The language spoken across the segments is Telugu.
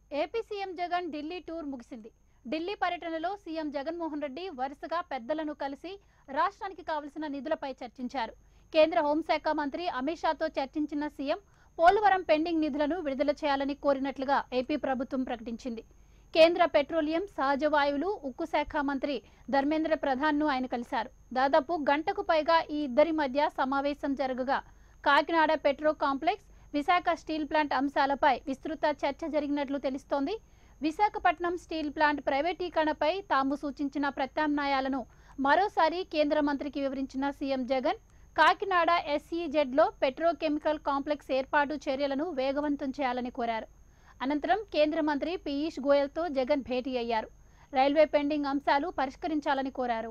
AP CM Jagan Delhi tour ముగిసింది ఢిల్లీ పర్యటనలో సీఎం జగన్మోహన్ రెడ్డి వరుసగా పెద్దలను కలిసి రాష్ట్రానికి కావలసిన నిధులపై చర్చించారు కేంద్ర హోంశాఖ మంత్రి అమిత్ షాతో చర్చించిన సీఎం పోలవరం పెండింగ్ నిధులను విడుదల చేయాలని కోరినట్లుగా ఏపీ ప్రభుత్వం ప్రకటించింది కేంద్ర పెట్రోలియం సహజ వాయువులు ఉక్కు శాఖ మంత్రి ధర్మేంద్ర ప్రధాన్ను ఆయన కలిశారు దాదాపు గంటకు పైగా ఈ ఇద్దరి మధ్య సమావేశం జరగగా Kakinada petro complex Visakha steel plant అంశాలపై విస్తృత చర్చ జరిగినట్లు తెలుస్తోంది విశాఖపట్నం స్టీల్ ప్లాంట్ ప్రైవేటీకరణపై తాము సూచించిన ప్రత్యామ్నాయాలను మరోసారి కేంద్ర మంత్రికి వివరించిన సీఎం జగన్ కాకినాడ ఎస్ఈజెడ్లో పెట్రోకెమికల్ కాంప్లెక్స్ ఏర్పాటు చర్యలను వేగవంతం చేయాలని కోరారు అనంతరం కేంద్ర మంత్రి పీయూష్ గోయల్తో జగన్ భేటీ అయ్యారు రైల్వే పెండింగ్ అంశాలు పరిష్కరించాలని కోరారు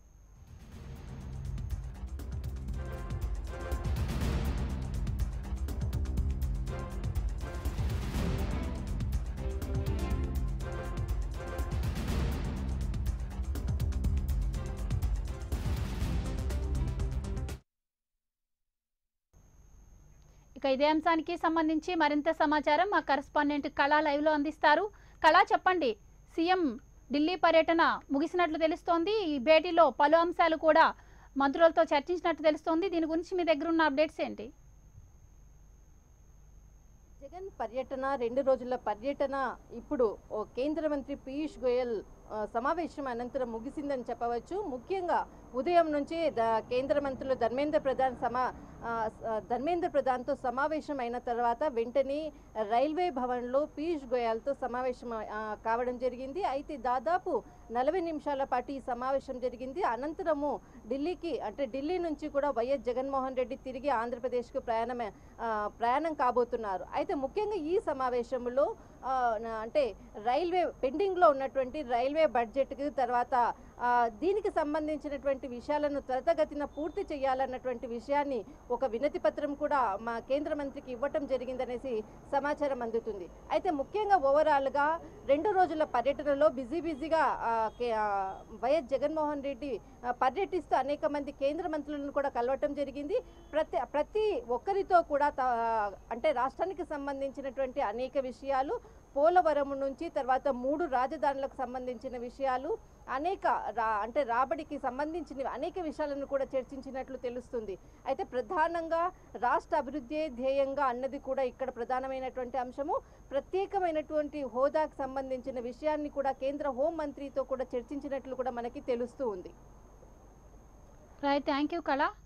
ఇక ఇదే అంశానికి సంబంధించి మరింత సమాచారం మా కరెస్పాండెంట్ కళా లైవ్ లో అందిస్తారు కళా చెప్పండి సీఎం ఢిల్లీ పర్యటన ముగిసినట్లు తెలుస్తోంది ఈ భేటీలో పలు అంశాలు కూడా మంత్రులతో చర్చించినట్టు తెలుస్తోంది దీని గురించి మీ దగ్గర ఉన్న అప్డేట్స్ ఏంటి జగన్ పర్యటన రెండు రోజుల పర్యటన ఇప్పుడు ఓ కేంద్ర మంత్రి పీయూష్ గోయల్ ఆ, సమావేశం అనంతరం ముగిసిందని చెప్పవచ్చు ముఖ్యంగా ఉదయం నుంచి ద కేంద్ర మంత్రులు ధర్మేంద్ర ప్రధాన్ సమా ఆ, స- ధర్మేంద్ర ప్రధాన్తో సమావేశం అయిన తర్వాత వెంటనే రైల్వే భవన్లో పీయూష్ గోయల్తో సమావేశం ఆ, కావడం జరిగింది అయితే దాదాపు నలభై నిమిషాల పాటు ఈ సమావేశం జరిగింది అనంతరము ఢిల్లీకి అంటే ఢిల్లీ నుంచి కూడా వైఎస్ జగన్మోహన్ రెడ్డి తిరిగి ఆంధ్రప్రదేశ్కు ప్రయాణమే ఆ, ప్రయాణం కాబోతున్నారు అయితే ముఖ్యంగా ఈ సమావేశంలో ఆ, నా- అంటే రైల్వే పెండింగ్లో ఉన్నటువంటి రైల్వే బడ్జెట్కి తర్వాత ఆ, దీనికి సంబంధించినటువంటి విషయాలను త్వరితగతిన పూర్తి చేయాలన్నటువంటి విషయాన్ని ఒక వినతి పత్రం కూడా మా కేంద్ర మంత్రికి ఇవ్వటం జరిగిందనేసి సమాచారం అందుతుంది అయితే ముఖ్యంగా ఓవరాల్గా రెండు రోజుల పర్యటనలో బిజీ బిజీగా ఆ, కే- ఆ, వైఎస్ జగన్మోహన్ రెడ్డి ఆ, పర్యటిస్తూ అనేక మంది కేంద్ర మంత్రులను కూడా కలవటం జరిగింది ప్రతి ప్రతి ఒక్కరితో కూడా త- అంటే రాష్ట్రానికి సంబంధించినటువంటి అనేక విషయాలు పోలవరం నుంచి తర్వాత మూడు రాజధానులకు సంబంధించిన విషయాలు అనేక రా అంటే రాబడికి సంబంధించిన అనేక విషయాలను కూడా చర్చించినట్లు తెలుస్తుంది అయితే ప్రధానంగా రాష్ట్ర అభివృద్ధి ధ్యేయంగా అన్నది కూడా ఇక్కడ ప్రధానమైనటువంటి అంశము ప్రత్యేకమైనటువంటి హోదాకు సంబంధించిన విషయాన్ని కూడా కేంద్ర హోం మంత్రితో కూడా చర్చించినట్లు కూడా మనకి తెలుస్తూ ఉంది రైట్ థ్యాంక్ యూ కళ